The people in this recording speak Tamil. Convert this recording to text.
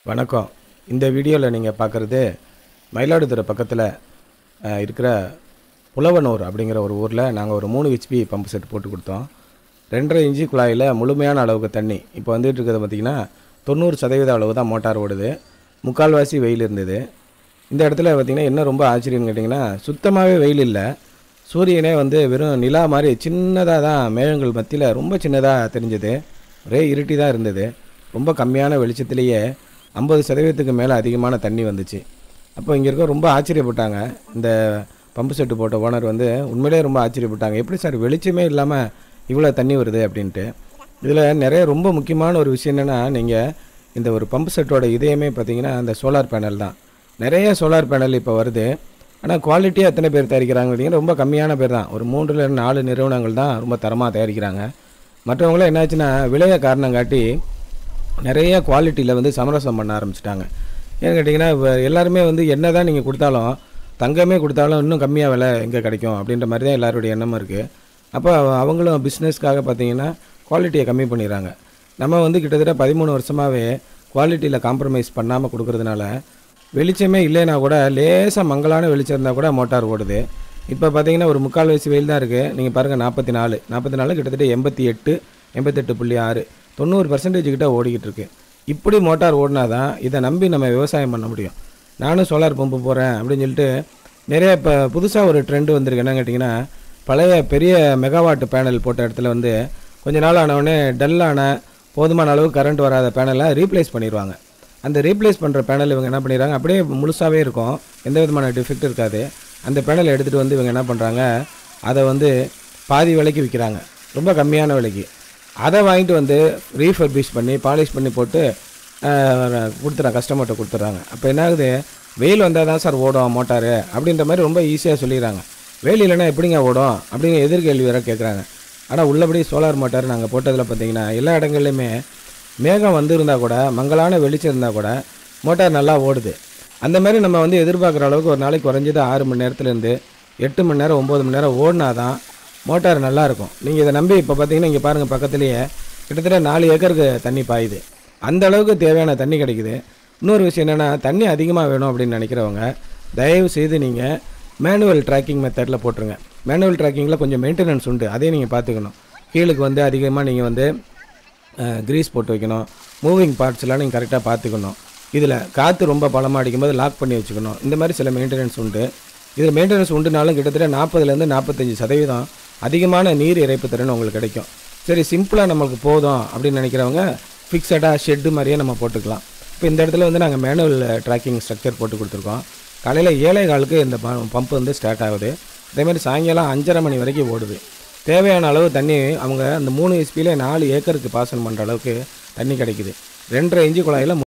வணக்கம் இந்த வீடியோவில் நீங்கள் பார்க்குறது மயிலாடுதுறை பக்கத்தில் இருக்கிற புலவனூர் அப்படிங்கிற ஒரு ஊரில் நாங்கள் ஒரு மூணு ஹெச்பி பம்பு செட் போட்டு கொடுத்தோம் ரெண்டரை இன்ச்சு குழாயில் முழுமையான அளவுக்கு தண்ணி இப்போ வந்துட்டு இருக்கிறது பார்த்திங்கன்னா தொண்ணூறு சதவீத அளவு தான் மோட்டார் ஓடுது முக்கால்வாசி வெயில் இருந்தது இந்த இடத்துல பார்த்திங்கன்னா என்ன ரொம்ப ஆச்சரியம்னு கேட்டிங்கன்னா சுத்தமாகவே வெயில் இல்லை சூரியனே வந்து வெறும் நிலா மாதிரி சின்னதாக தான் மேகங்கள் மத்தியில் ரொம்ப சின்னதாக தெரிஞ்சது ஒரே இருட்டி தான் இருந்தது ரொம்ப கம்மியான வெளிச்சத்திலேயே ஐம்பது சதவீதத்துக்கு மேலே அதிகமான தண்ணி வந்துச்சு அப்போ இங்கே இருக்க ரொம்ப ஆச்சரியப்பட்டாங்க இந்த பம்பு செட்டு போட்ட ஓனர் வந்து உண்மையிலேயே ரொம்ப ஆச்சரியப்பட்டாங்க எப்படி சார் வெளிச்சமே இல்லாமல் இவ்வளோ தண்ணி வருது அப்படின்ட்டு இதில் நிறைய ரொம்ப முக்கியமான ஒரு விஷயம் என்னென்னா நீங்கள் இந்த ஒரு பம்பு செட்டோட இதயமே பார்த்தீங்கன்னா அந்த சோலார் பேனல் தான் நிறைய சோலார் பேனல் இப்போ வருது ஆனால் குவாலிட்டியாக எத்தனை பேர் தயாரிக்கிறாங்க பார்த்தீங்கன்னா ரொம்ப கம்மியான பேர் தான் ஒரு மூன்றுல நாலு நிறுவனங்கள் தான் ரொம்ப தரமாக தயாரிக்கிறாங்க மற்றவங்களாம் என்னாச்சுன்னா விலையை காரணம் காட்டி நிறைய குவாலிட்டியில் வந்து சமரசம் பண்ண ஆரம்பிச்சிட்டாங்க ஏன்னு கேட்டிங்கன்னா இப்போ எல்லாருமே வந்து என்ன தான் நீங்கள் கொடுத்தாலும் தங்கமே கொடுத்தாலும் இன்னும் கம்மியாக விலை எங்கே கிடைக்கும் அப்படின்ற மாதிரி தான் எல்லாருடைய எண்ணமும் இருக்குது அப்போ அவ- அவங்களும் பிஸ்னஸ்க்காக பார்த்தீங்கன்னா குவாலிட்டியை கம்மி பண்ணிடுறாங்க நம்ம வந்து கிட்டத்தட்ட பதிமூணு வருஷமாகவே குவாலிட்டியில் காம்ப்ரமைஸ் பண்ணாமல் கொடுக்கறதுனால வெளிச்சமே இல்லைன்னா கூட லேசாக மங்கலான வெளிச்சம் இருந்தால் கூட மோட்டார் ஓடுது இப்போ பார்த்தீங்கன்னா ஒரு முக்கால் வயசு வெயில் தான் இருக்குது நீங்கள் பாருங்கள் நாற்பத்தி நாலு நாற்பத்தி நாலு கிட்டத்தட்ட எண்பத்தி எட்டு எண்பத்தெட்டு புள்ளி ஆறு தொண்ணூறு பர்சன்டேஜ் கிட்ட ஓடிக்கிட்டு இருக்கு இப்படி மோட்டார் ஓடினா தான் இதை நம்பி நம்ம விவசாயம் பண்ண முடியும் நானும் சோலார் பம்பு போகிறேன் அப்படின்னு சொல்லிட்டு நிறைய இப்போ புதுசாக ஒரு ட்ரெண்ட் வந்திருக்கு என்ன கேட்டிங்கன்னா பழைய பெரிய மெகாவாட் பேனல் போட்ட இடத்துல வந்து கொஞ்ச நாள் ஆனவுடனே டல்லான போதுமான அளவு கரண்ட் வராத பேனலை ரீப்ளேஸ் பண்ணிடுவாங்க அந்த ரீப்ளேஸ் பண்ணுற பேனல் இவங்க என்ன பண்ணிடுறாங்க அப்படியே முழுசாகவே இருக்கும் எந்த விதமான டிஃபெக்ட் இருக்காது அந்த பேனலை எடுத்துகிட்டு வந்து இவங்க என்ன பண்ணுறாங்க அதை வந்து பாதி விலைக்கு விற்கிறாங்க ரொம்ப கம்மியான விலைக்கு அதை வாங்கிட்டு வந்து ரீஃபர்பிஷ் பண்ணி பாலிஷ் பண்ணி போட்டு கொடுத்துறாங்க கஸ்டமர்கிட்ட கொடுத்துட்றாங்க அப்போ என்ன ஆகுது வெயில் வந்தால் தான் சார் ஓடும் மோட்டாரு அப்படின்ற மாதிரி ரொம்ப ஈஸியாக சொல்லிடுறாங்க வெயில் இல்லைன்னா எப்படிங்க ஓடும் அப்படிங்கிற எதிர்கேள்வி வேற கேட்குறாங்க ஆனால் உள்ளபடி சோலார் மோட்டார் நாங்கள் போட்டதில் பார்த்தீங்கன்னா எல்லா இடங்கள்லையுமே மேகம் வந்திருந்தா கூட மங்கலான வெளிச்சம் இருந்தால் கூட மோட்டார் நல்லா ஓடுது அந்த மாதிரி நம்ம வந்து எதிர்பார்க்குற அளவுக்கு ஒரு நாளைக்கு குறைஞ்சது ஆறு மணி நேரத்துலேருந்து எட்டு மணி நேரம் ஒம்பது மணி நேரம் ஓடினா தான் மோட்டார் நல்லா இருக்கும் நீங்கள் இதை நம்பி இப்போ பார்த்தீங்கன்னா இங்கே பாருங்கள் பக்கத்துலேயே கிட்டத்தட்ட நாலு ஏக்கருக்கு தண்ணி பாயுது அந்த அளவுக்கு தேவையான தண்ணி கிடைக்குது இன்னொரு விஷயம் என்னென்னா தண்ணி அதிகமாக வேணும் அப்படின்னு நினைக்கிறவங்க தயவு செய்து நீங்கள் மேனுவல் ட்ராக்கிங் மெத்தடில் போட்டுருங்க மேனுவல் ட்ராக்கிங்கில் கொஞ்சம் மெயின்டெனன்ஸ் உண்டு அதையும் நீங்கள் பார்த்துக்கணும் கீழுக்கு வந்து அதிகமாக நீங்கள் வந்து க்ரீஸ் போட்டு வைக்கணும் மூவிங் பார்ட்ஸ்லாம் நீங்கள் கரெக்டாக பார்த்துக்கணும் இதில் காற்று ரொம்ப பலமாக அடிக்கும்போது லாக் பண்ணி வச்சுக்கணும் இந்த மாதிரி சில மெயின்டெனன்ஸ் உண்டு இதில் மெயின்டெனன்ஸ் உண்டுனாலும் கிட்டத்தட்ட நாற்பதுலேருந்து நாற்பத்தஞ்சு சதவீதம் அதிகமான நீர் இறைப்பு திறன் உங்களுக்கு கிடைக்கும் சரி சிம்பிளாக நம்மளுக்கு போதும் அப்படின்னு நினைக்கிறவங்க ஃபிக்ஸடாக ஷெட்டு மாதிரியே நம்ம போட்டுக்கலாம் இப்போ இந்த இடத்துல வந்து நாங்கள் மேனுவல் ட்ராக்கிங் ஸ்ட்ரக்சர் போட்டு கொடுத்துருக்கோம் காலையில் ஏழை காலுக்கு இந்த பம்ப் வந்து ஸ்டார்ட் ஆகுது அதே மாதிரி சாயங்காலம் அஞ்சரை மணி வரைக்கும் ஓடுது தேவையான அளவு தண்ணி அவங்க அந்த மூணு ஹெச்பியில் நாலு ஏக்கருக்கு பாசனம் பண்ணுற அளவுக்கு தண்ணி கிடைக்குது ரெண்டரை இன்ச்சு குழாயில்